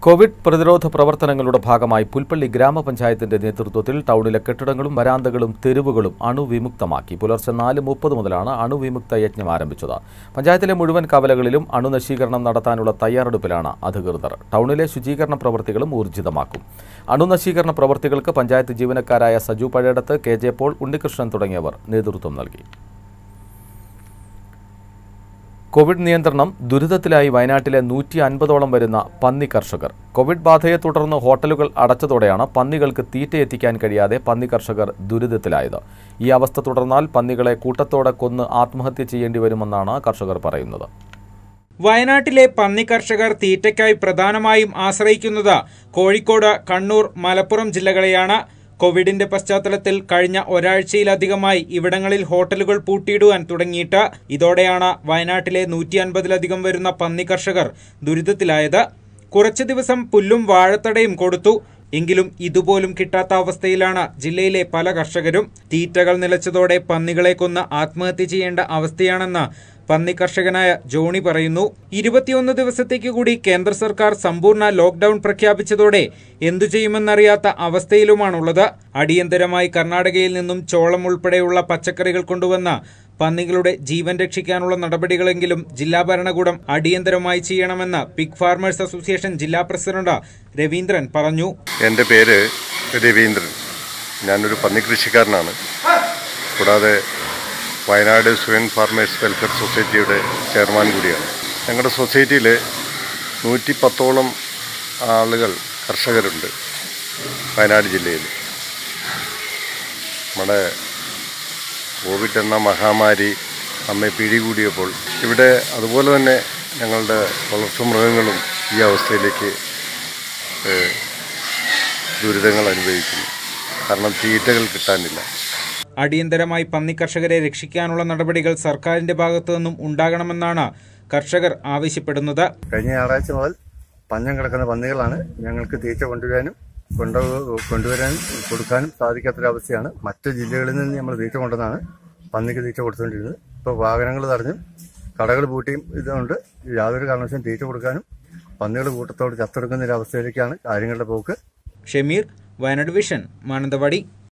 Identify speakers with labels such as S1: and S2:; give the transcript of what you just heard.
S1: Covid പ്രതിരോധ പ്രവർത്തനങ്ങളുടെ ഭാഗമായി പുൽപ്പള്ളി ഗ്രാമപഞ്ചായത്തിന്റെ നേതൃത്വത്തിൽ ടൗണിലെ കെട്ടിടങ്ങളും വരാന്തകളും തെരുവുകളും അണുവിമുക്തമാക്കി പുലർച്ചെ നാല് മുപ്പത് മുതലാണ് അണുവിമുക്ത യജ്ഞം ആരംഭിച്ചത് പഞ്ചായത്തിലെ മുഴുവൻ കവലകളിലും അണുനശീകരണം നടത്താനുള്ള തയ്യാറെടുപ്പിലാണ് അധികൃതർ ടൗണിലെ ശുചീകരണ പ്രവൃത്തികളും ഊർജിതമാക്കും അണുനശീകരണ പ്രവൃത്തികൾക്ക് പഞ്ചായത്ത് ജീവനക്കാരായ Saju Pazhayadath K J Paul Unnikrishnan തുടങ്ങിയവർ നേതൃത്വം നൽകി കോവിഡ് നിയന്ത്രണം ദുരിതത്തിലായി വയനാട്ടിലെ നൂറ്റി അൻപതോളം വരുന്ന പന്നി കർഷകർ കോവിഡ് ബാധയെ തുടർന്ന് ഹോട്ടലുകൾ അടച്ചതോടെയാണ് പന്നികൾക്ക് തീറ്റ എത്തിക്കാൻ കഴിയാതെ പന്നി കർഷകർ ദുരിതത്തിലായത് ഈ അവസ്ഥ തുടർന്നാൽ പന്നികളെ കൂട്ടത്തോടെ കൊന്ന് ആത്മഹത്യ ചെയ്യേണ്ടി വരുമെന്നാണ് കർഷകർ പറയുന്നത്
S2: വയനാട്ടിലെ പന്നി കർഷകർ തീറ്റയ്ക്കായി പ്രധാനമായും ആശ്രയിക്കുന്നത് കോഴിക്കോട് കണ്ണൂർ മലപ്പുറം ജില്ലകളെയാണ് കോവിഡിന്റെ പശ്ചാത്തലത്തിൽ കഴിഞ്ഞ ഒരാഴ്ചയിലധികമായി ഇവിടങ്ങളിൽ ഹോട്ടലുകൾ പൂട്ടിയിടുവാൻ തുടങ്ങിയിട്ട് ഇതോടെയാണ് വയനാട്ടിലെ നൂറ്റി അൻപതിലധികം വരുന്ന പന്നി കർഷകർ ദുരിതത്തിലായത് കുറച്ചു ദിവസം പുല്ലും വാഴത്തടയും കൊടുത്തു എങ്കിലും ഇതുപോലും കിട്ടാത്ത അവസ്ഥയിലാണ് ജില്ലയിലെ പല കർഷകരും തീറ്റകൾ നിലച്ചതോടെ പന്നികളെ കൊന്ന് ആത്മഹത്യ ചെയ്യേണ്ട അവസ്ഥയാണെന്ന് പന്നി കർഷകനായ ജോണി പറയുന്നു ഇരുപത്തിയൊന്ന് ദിവസത്തേക്ക് കൂടി കേന്ദ്ര സർക്കാർ സമ്പൂർണ്ണ ലോക്ഡൌൺ പ്രഖ്യാപിച്ചതോടെ എന്തു ചെയ്യുമെന്നറിയാത്ത അവസ്ഥയിലുമാണുള്ളത് അടിയന്തരമായി കർണാടകയിൽ നിന്നും ചോളം ഉൾപ്പെടെയുള്ള പച്ചക്കറികൾ കൊണ്ടുവന്ന പന്നികളുടെ ജീവൻ രക്ഷിക്കാനുള്ള നടപടികളെങ്കിലും ജില്ലാ ഭരണകൂടം അടിയന്തരമായി ചെയ്യണമെന്ന് പിഗ് ഫാർമേഴ്സ് അസോസിയേഷൻ ജില്ലാ പ്രസിഡന്റ് രവീന്ദ്രൻ പറഞ്ഞു
S3: എൻ്റെ പേര് രവീന്ദ്രൻ ഞാനൊരു പന്നി കൃഷിക്കാരനാണ് കൂടാതെ വയനാട് സ്വയൻ ഫാർമേഴ്സ് വെൽഫെയർ സൊസൈറ്റിയുടെ ചെയർമാൻ കൂടിയാണ് ഞങ്ങളുടെ സൊസൈറ്റിയിൽ നൂറ്റി പത്തോളം ആളുകൾ കർഷകരുണ്ട് വയനാട് ജില്ലയിൽ നമ്മുടെ കോവിഡ് എന്ന മഹാമാരി നമ്മെ പിടികൂടിയപ്പോൾ ഇവിടെ അതുപോലെ തന്നെ ഞങ്ങളുടെ വളർത്തുമൃഗങ്ങളും ഈ അവസ്ഥയിലേക്ക് ഏഹ്, ദുരിതങ്ങൾ അനുഭവിക്കുന്നു കാരണം തീറ്റകൾ കിട്ടാനില്ല
S2: അടിയന്തരമായി പന്നി കർഷകരെ രക്ഷിക്കാനുള്ള നടപടികൾ സർക്കാരിന്റെ ഭാഗത്തു നിന്നും ഉണ്ടാകണമെന്നാണ് കർഷകർ ആവശ്യപ്പെടുന്നത്
S4: കഴിഞ്ഞ ഞായറാഴ്ച മുതൽ പഞ്ഞം കിടക്കുന്ന പന്നികളാണ് ഞങ്ങൾക്ക് തീറ്റ കൊണ്ടുവരാനും കൊണ്ടു കൊണ്ടുവരാനും കൊടുക്കാനും സാധിക്കാത്തൊരവസ്ഥയാണ് മറ്റു ജില്ലകളിൽ നിന്ന് നമ്മൾ തീറ്റ കൊണ്ടുവന്നാണ് പന്നിക്ക് തീറ്റ കൊടുത്തുകൊണ്ടിരുന്നത് ഇപ്പോൾ വാഹനങ്ങൾ തടഞ്ഞും കടകൾ പൂട്ടിയും ഇതുകൊണ്ട് യാതൊരു കാരണവശാലും തീറ്റ കൊടുക്കാനും പന്നികൾ കൂട്ടത്തോട് ചത്തെടുക്കുന്ന ഒരു അവസ്ഥയിലേക്കാണ് കാര്യങ്ങളുടെ പോക്ക്
S2: ഷമീർ വയനാട് വിഷൻ മാനന്തവാടി